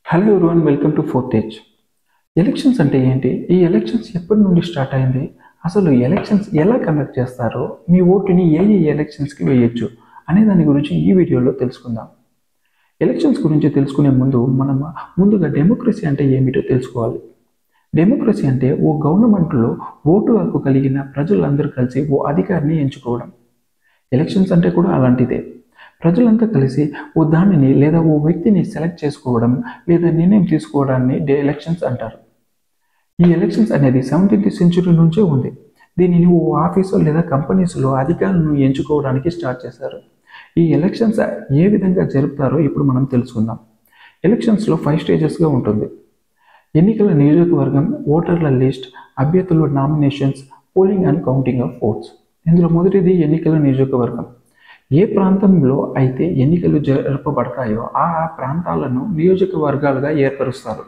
hello everyone welcome to fourth age elections అంటే ఏంటి ఈ ఎలక్షన్స్ ఎప్పటి నుండి స్టార్ట్ అయింది అసలు ఎలక్షన్స్ ఎలా కండక్ట్ చేస్తారో మీ ఓటుని ఏ ఏ ఎలక్షన్స్కి వేయొచ్చు అనే దాని గురించి ఈ వీడియోలో తెలుసుకుందాం ఎలక్షన్స్ గురించి తెలుసుకునే ముందు మనం ముందుగా డెమోక్రసీ అంటే ఏమిటో తెలుసుకోవాలి డెమోక్రసీ అంటే ఓ గవర్నమెంట్లో ఓటు హక్కు కలిగిన ప్రజలందరూ కలిసి ఓ అధికారిని ఎంచుకోవడం ఎలక్షన్స్ అంటే కూడా అలాంటిదే ప్రజలంతా కలిసి ఓ దానిని లేదా ఓ వ్యక్తిని సెలెక్ట్ చేసుకోవడం లేదా నిర్ణయం తీసుకోవడాన్ని డే ఎలక్షన్స్ అంటారు ఈ ఎలక్షన్స్ అనేది సెవెంటీన్త్ సెంచురీ నుంచే ఉంది దీనిని ఓ ఆఫీసు లేదా కంపెనీస్లో అధికారులను ఎంచుకోవడానికి స్టార్ట్ చేశారు ఈ ఎలక్షన్స్ ఏ విధంగా జరుపుతారో ఇప్పుడు మనం తెలుసుకుందాం ఎలక్షన్స్లో ఫైవ్ స్టేజెస్గా ఉంటుంది ఎన్నికల నియోజకవర్గం ఓటర్ల లిస్ట్ అభ్యర్థుల nominations polling and counting of votes ఇందులో మొదటిది ఎన్నికల నియోజకవర్గం ఏ ప్రాంతంలో అయితే ఎన్నికలు జరపబడతాయో ఆ ఆ ప్రాంతాలను నియోజకవర్గాలుగా ఏర్పరుస్తారు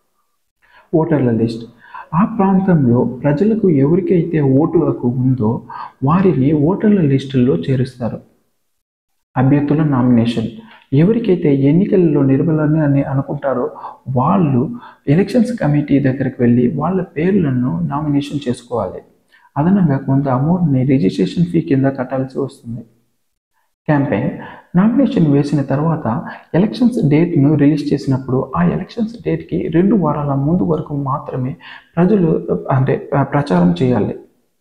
ఓటర్ల లిస్ట్ ఆ ప్రాంతంలో ప్రజలకు ఎవరికైతే ఓటు హక్కు ఉందో వారిని ఓటర్ల లిస్టుల్లో చేరుస్తారు అభ్యర్థుల నామినేషన్ ఎవరికైతే ఎన్నికల్లో నిలబడాలని అని అనుకుంటారో వాళ్ళు ఎలక్షన్స్ కమిటీ దగ్గరికి వెళ్ళి వాళ్ళ పేర్లను నామినేషన్ చేసుకోవాలి అదనంగా కొంత అమౌంట్ని రిజిస్ట్రేషన్ ఫీ కింద కట్టాల్సి వస్తుంది క్యాంపెయిన్ నామినేషన్ వేసిన తర్వాత ఎలక్షన్స్ డేట్ను రిలీజ్ చేసినప్పుడు ఆ ఎలక్షన్స్ డేట్కి రెండు వారాల ముందు వరకు మాత్రమే ప్రజలు అంటే ప్రచారం చేయాలి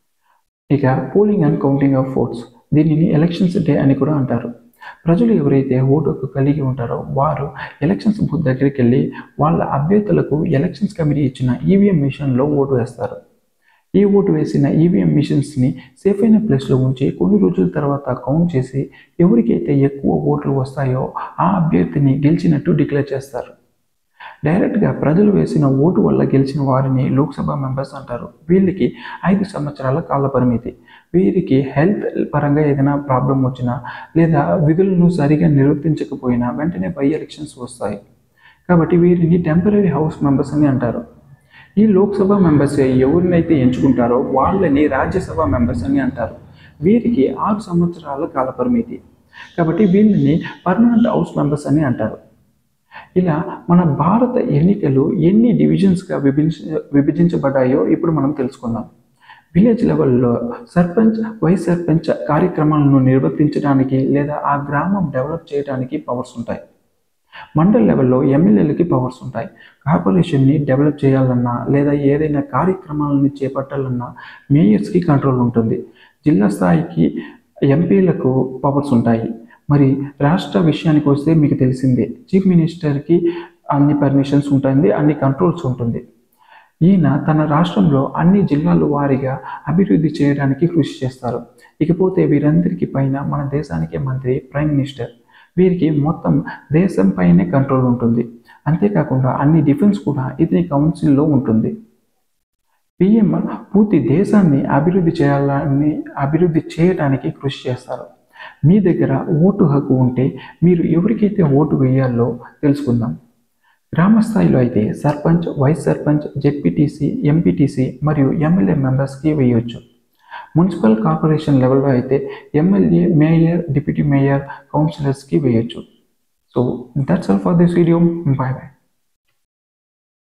ఇక polling and counting of votes దీనిని ఎలక్షన్స్ డే అని కూడా అంటారు ప్రజలు ఎవరైతే ఓటుకు కలిగి ఉంటారో వారు ఎలక్షన్స్ బూత్ దగ్గరికి వెళ్ళి వాళ్ళ అభ్యర్థులకు ఎలక్షన్స్ కమిటీ ఇచ్చిన ఈవీఎం మిషన్లో ఓటు వేస్తారు ఈ ఓటు వేసిన ఈవీఎం మిషన్స్ని సేఫ్ అయిన ప్లేస్లో ఉంచి కొన్ని రోజుల తర్వాత కౌంట్ చేసి ఎవరికైతే ఎక్కువ ఓట్లు వస్తాయో ఆ అభ్యర్థిని గెలిచినట్టు డిక్లేర్ చేస్తారు డైరెక్ట్గా ప్రజలు వేసిన ఓటు వల్ల గెలిచిన వారిని లోక్సభ మెంబర్స్ అంటారు వీళ్ళకి ఐదు సంవత్సరాల కాల పరిమితి వీరికి హెల్త్ పరంగా ఏదైనా ప్రాబ్లం వచ్చినా లేదా విధులను సరిగా నిర్వర్తించకపోయినా వెంటనే బై ఎలక్షన్స్ వస్తాయి కాబట్టి వీరిని టెంపరీ హౌస్ మెంబర్స్ అని అంటారు ఈ లోక్సభ మెంబర్స్ ఎవరినైతే ఎంచుకుంటారో వాళ్ళని రాజ్యసభ మెంబర్స్ అని అంటారు వీరికి ఆరు సంవత్సరాల కాల పరిమితి కాబట్టి వీళ్ళని పర్మనెంట్ హౌస్ మెంబర్స్ అని అంటారు ఇలా మన భారత ఎన్నికలు ఎన్ని డివిజన్స్గా విభజించ విభజించబడ్డాయో ఇప్పుడు మనం తెలుసుకుందాం విలేజ్ లెవెల్లో సర్పంచ్ వైస్ సర్పంచ్ కార్యక్రమాలను నిర్వర్తించడానికి లేదా ఆ గ్రామం డెవలప్ చేయడానికి పవర్స్ ఉంటాయి మండల్ లెవెల్లో ఎమ్మెల్యేలకి పవర్స్ ఉంటాయి కార్పొరేషన్ని డెవలప్ చేయాలన్నా లేదా ఏదైనా కార్యక్రమాలను చేపట్టాలన్నా మేయర్స్కి కంట్రోల్ ఉంటుంది జిల్లా స్థాయికి ఎంపీలకు పవర్స్ ఉంటాయి మరి రాష్ట్ర విషయానికి వస్తే మీకు తెలిసిందే చీఫ్ మినిస్టర్కి అన్ని పర్మిషన్స్ ఉంటుంది అన్ని కంట్రోల్స్ ఉంటుంది ఈయన తన రాష్ట్రంలో అన్ని జిల్లాల వారీగా అభివృద్ధి చేయడానికి కృషి చేస్తారు ఇకపోతే వీరందరికీ పైన మన దేశానికి మంత్రి ప్రైమ్ మినిస్టర్ వీరికి మొత్తం దేశం పైనే కంట్రోల్ ఉంటుంది అంతేకాకుండా అన్ని డిఫెన్స్ కూడా ఇతని కౌన్సిల్లో ఉంటుంది పిఎం పూర్తి దేశాన్ని అభివృద్ధి చేయాలని అభివృద్ధి చేయడానికి కృషి చేస్తారు మీ దగ్గర ఓటు హక్కు ఉంటే మీరు ఎవరికైతే ఓటు వేయాలో తెలుసుకుందాం గ్రామ స్థాయిలో అయితే sarpanch vice sarpanch ZPTC MPTC మరియు ఎమ్మెల్యే మెంబర్స్కి వేయవచ్చు మున్సిపల్ కార్పొరేషన్ లెవెల్లో అయితే ఎమ్మెల్యే మేయర్ డిప్యూటీ మేయర్ కౌన్సిలర్స్కి వేయచ్చు so that's all for this video bye bye